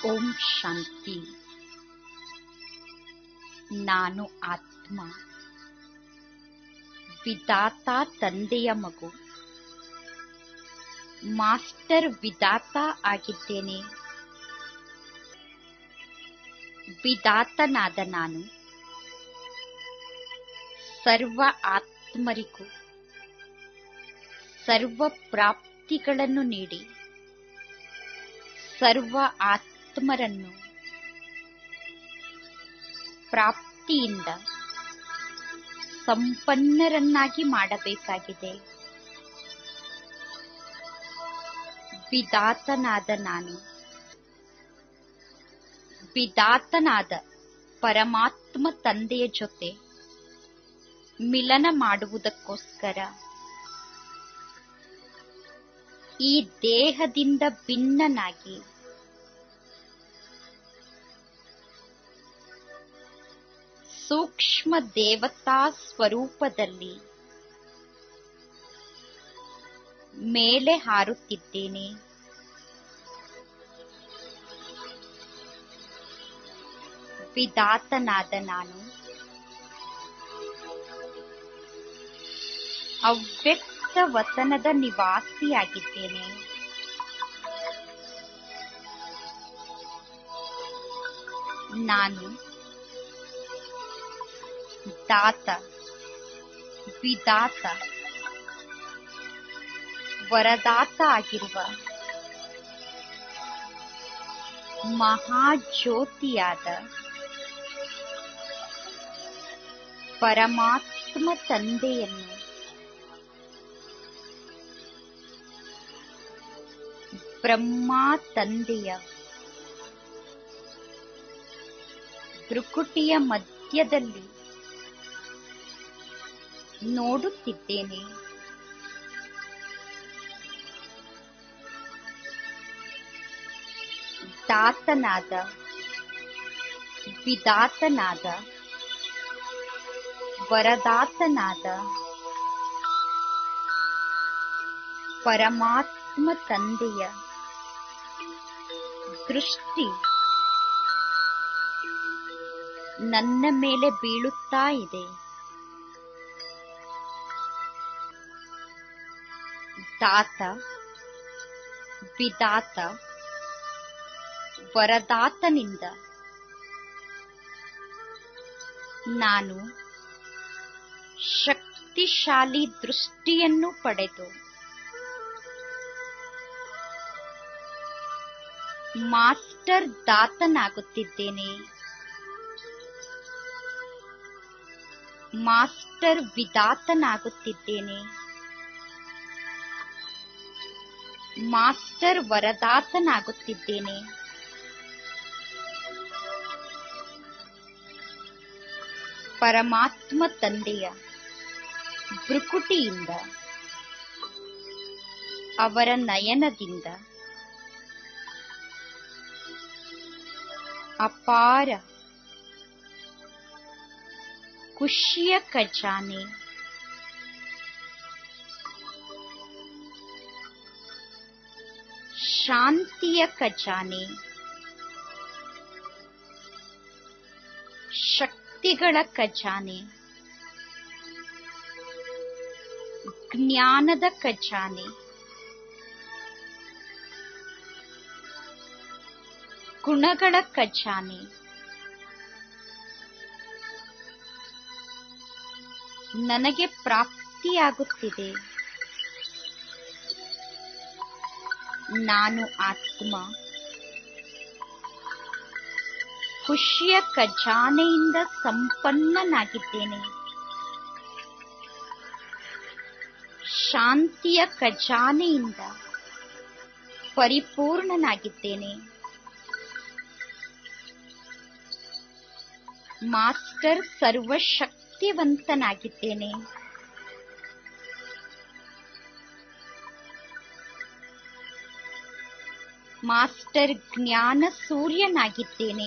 ಓಂ ಶಾಂತಿ ನಾನು ಆತ್ಮ ವಿಧಾತ ತಂದೆಯ ಮಗು ಮಾಸ್ಟರ್ ವಿಧಾತ ಆಗಿದ್ದೇನೆ ವಿಧಾತನಾದ ನಾನು ಸರ್ವ ಆತ್ಮರಿಗೂ ಸರ್ವ ಪ್ರಾಪ್ತಿಗಳನ್ನು ನೀಡಿ ಸರ್ವ ಆತ್ಮರನ್ನು ಪ್ರಾಪ್ತಿಯಿಂದ ಸಂಪನ್ನರನ್ನಾಗಿ ಮಾಡಬೇಕಾಗಿದೆ ವಿಧಾತನಾದ ನಾನು ವಿಧಾತನಾದ ಪರಮಾತ್ಮ ತಂದೆಯ ಜೊತೆ ಮಿಲನ ಮಾಡುವುದಕ್ಕೋಸ್ಕರ ಈ ದೇಹದಿಂದ ಭಿನ್ನನಾಗಿ ಸೂಕ್ಷ್ಮ ದೇವತಾ ಸ್ವರೂಪದಲ್ಲಿ ಮೇಲೆ ಹಾರುತ್ತಿದ್ದೇನೆ ವಿಧಾತನಾದ ನಾನು ಅವ್ಯಕ್ತ ವತನದ ನಿವಾಸಿಯಾಗಿದ್ದೇನೆ ನಾನು ದಾತ ವಿದಾತ ವರದಾತ ಆಗಿರುವ ಮಹಾಜ್ಯೋತಿಯಾದ ಪರಮಾತ್ಮ ತಂದೆಯನ್ನು ಬ್ರಹ್ಮ ತಂದೆಯ ಭೃಕುಟಿಯ ಮಧ್ಯದಲ್ಲಿ ನೋಡುತ್ತಿದ್ದೇನೆ ದಾತನಾದ ವಿದಾತನಾದ ವರದಾತನಾದ ಪರಮಾತ್ಮ ತಂದೆಯ ದೃಷ್ಟಿ ನನ್ನ ಮೇಲೆ ಬೀಳುತ್ತಾ ಇದೆ ದಾತ ವಿದಾತ ವರದಾತನಿಂದ ನಾನು ಶಕ್ತಿಶಾಲಿ ದೃಷ್ಟಿಯನ್ನು ಪಡೆದು ಮಾಸ್ಟರ್ ದಾತನಾಗುತ್ತಿದ್ದೇನೆ ಮಾಸ್ಟರ್ ವಿದಾತನಾಗುತ್ತಿದ್ದೇನೆ ಮಾಸ್ಟರ್ ವರದಾತನಾಗುತ್ತಿದ್ದೇನೆ ಪರಮಾತ್ಮ ತಂದೆಯ ಭೃಕುಟಿಯಿಂದ ಅವರ ನಯನದಿಂದ ಅಪಾರ ಖುಷಿಯ ಖಜಾನೆ ಶಾಂತಿಯ ಖಜಾನೆ ಶಕ್ತಿಗಳ ಖಜಾನೆ ಜ್ಞಾನದ ಖಜಾನೆ ಗುಣಗಳ ಖಜಾನೆ ನನಗೆ ಪ್ರಾಪ್ತಿಯಾಗುತ್ತಿದೆ ನಾನು ಆತ್ಮ ಖುಷಿಯ ಖಜಾನೆಯಿಂದ ಸಂಪನ್ನನಾಗಿದ್ದೇನೆ ಶಾಂತಿಯ ಖಜಾನೆಯಿಂದ ಪರಿಪೂರ್ಣನಾಗಿದ್ದೇನೆ ಮಾಸ್ಟರ್ ಸರ್ವಶಕ್ತಿವಂತನಾಗಿದ್ದೇನೆ ಮಾಸ್ಟರ್ ಜ್ಞಾನ ಸೂರ್ಯನಾಗಿದ್ದೇನೆ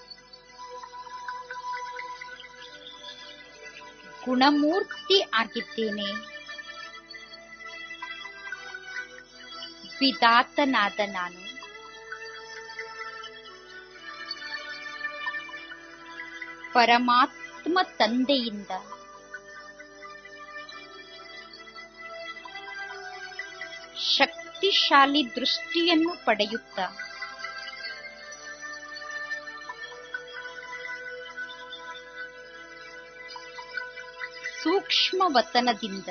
ಗುಣಮೂರ್ತಿ ಆಗಿದ್ದೇನೆ ವಿಧಾತನಾದ ನಾನು ಪರಮಾತ್ಮ ತಂದೆಯಿಂದ ಶಕ್ತಿಶಾಲಿ ದೃಷ್ಟಿಯನ್ನು ಪಡೆಯುತ್ತಾ ಸೂಕ್ಷ್ಮ ವತನದಿಂದ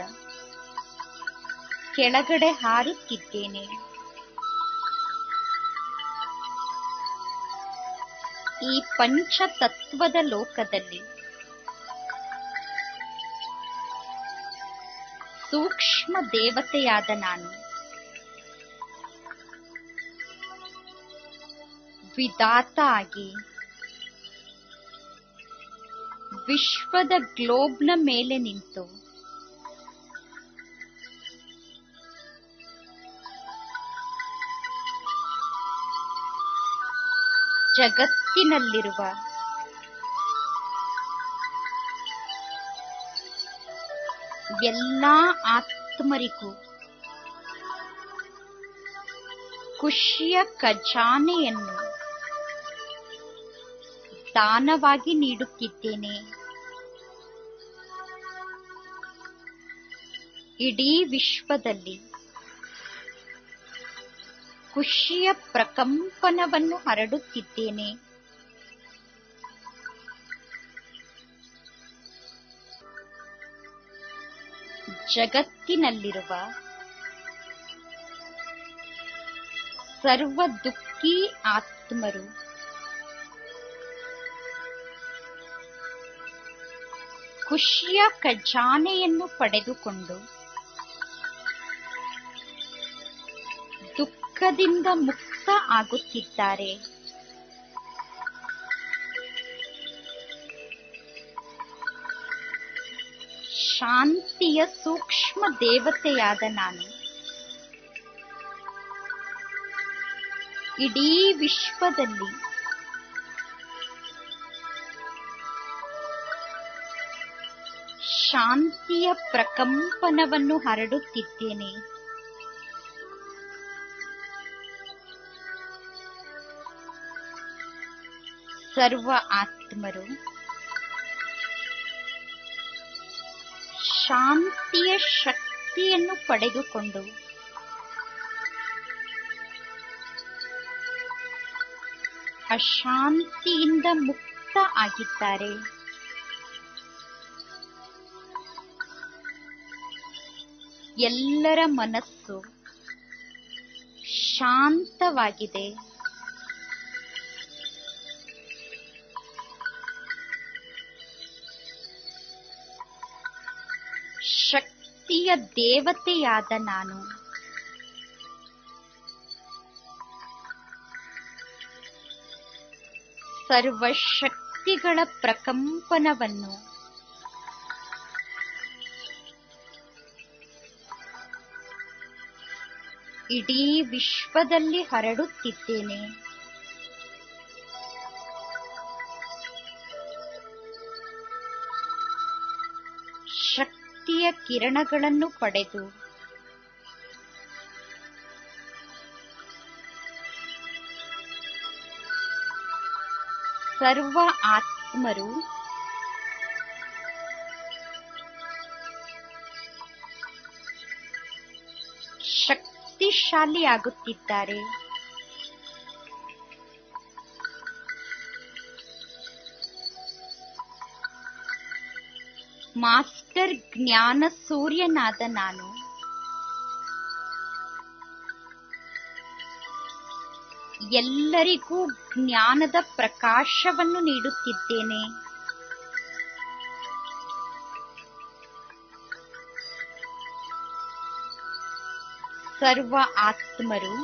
ಕೆಳಗಡೆ ಹಾರುತ್ತಿದ್ದೇನೆ ಈ ಪಂಚತತ್ವದ ಲೋಕದಲ್ಲಿ ಸೂಕ್ಷ್ಮ ದೇವತೆಯಾದ ನಾನು ವಿಧಾತ ಆಗಿ ವಿಶ್ವದ ಗ್ಲೋಬ್ನ ಮೇಲೆ ನಿಂತು ಜಗತ್ತಿನಲ್ಲಿರುವ ಎಲ್ಲಾ ಆತ್ಮರಿಗೂ ಖುಷಿಯ ಖಜಾನೆಯನ್ನು ದಾನವಾಗಿ ನೀಡುತ್ತಿದ್ದೇನೆ ಇಡೀ ವಿಶ್ವದಲ್ಲಿ ಖುಷಿಯ ಪ್ರಕಂಪನವನ್ನು ಹರಡುತ್ತಿದ್ದೇನೆ ಜಗತ್ತಿನಲ್ಲಿರುವ ಸರ್ವ ದುಃಖಿ ಆತ್ಮರು ಖುಷಿಯ ಖಜಾನೆಯನ್ನು ಪಡೆದುಕೊಂಡು ದುಃಖದಿಂದ ಮುಕ್ತ ಆಗುತ್ತಿದ್ದಾರೆ ಶಾಂತಿಯ ಸೂಕ್ಷ್ಮ ದೇವತೆಯಾದ ನಾನು ಇಡೀ ವಿಶ್ವದಲ್ಲಿ ಶಾಂತಿಯ ಪ್ರಕಂಪನವನ್ನು ಹರಡುತ್ತಿದ್ದೇನೆ ಸರ್ವ ಆತ್ಮರು ಶಾಂತಿಯ ಶಕ್ತಿಯನ್ನು ಪಡೆದುಕೊಂಡು ಅಶಾಂತಿಯಿಂದ ಮುಕ್ತ ಆಗಿದ್ದಾರೆ ಎಲ್ಲರ ಮನಸ್ಸು ಶಾಂತವಾಗಿದೆ ಶಕ್ತಿಯ ದೇವತೆಯಾದ ನಾನು ಸರ್ವ ಶಕ್ತಿಗಳ ಪ್ರಕಂಪನವನ್ನು ಇಡೀ ವಿಶ್ವದಲ್ಲಿ ಹರಡುತ್ತಿದ್ದೇನೆ ಶಕ್ತಿಯ ಕಿರಣಗಳನ್ನು ಪಡೆದು ಸರ್ವ ಆತ್ಮರು ಶಕ್ತಿಶಾಲಿಯಾಗುತ್ತಿದ್ದಾರೆ ಮಾಸ್ಟರ್ ಜ್ಞಾನ ಸೂರ್ಯನಾದ ನಾನು ಎಲ್ಲರಿಗೂ ಜ್ಞಾನದ ಪ್ರಕಾಶವನ್ನು ನೀಡುತ್ತಿದ್ದೇನೆ ಸರ್ವ ಆತ್ಮರು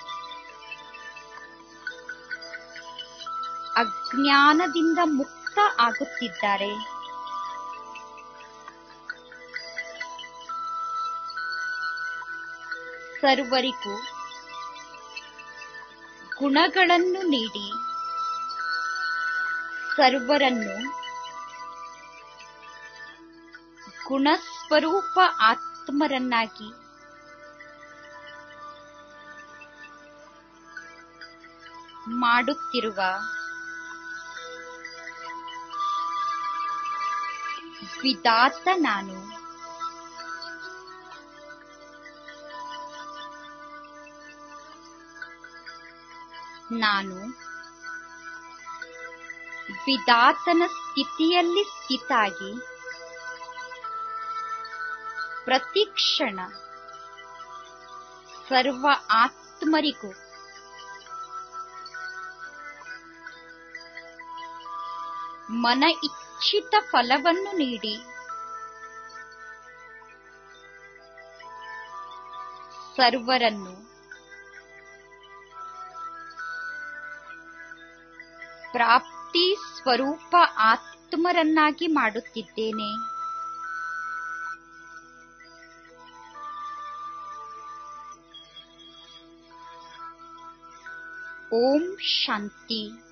ಅಜ್ಞಾನದಿಂದ ಮುಕ್ತ ಆಗುತ್ತಿದ್ದಾರೆ ಸರ್ವರಿಗೂ ಗುಣಗಳನ್ನು ನೀಡಿ ಸರ್ವರನ್ನು ಗುಣಸ್ವರೂಪ ಆತ್ಮರನ್ನಾಗಿ ಮಾಡುತ್ತಿರುವ ವಿಧಾತ ನಾನು ನಾನು ವಿಧಾತನ ಸ್ಥಿತಿಯಲ್ಲಿ ಸ್ಥಿತಾಗಿ ಪ್ರತಿಕ್ಷಣ ಸರ್ವ ಆತ್ಮರಿಗೂ ಮನ ಇಚ್ಛಿತ ಫಲವನ್ನು ನೀಡಿ ಸರ್ವರನ್ನು ಪ್ರಾಪ್ತಿ ಸ್ವರೂಪ ಆತ್ಮರನ್ನಾಗಿ ಮಾಡುತ್ತಿದ್ದೇನೆ ಓಂ ಶಾಂತಿ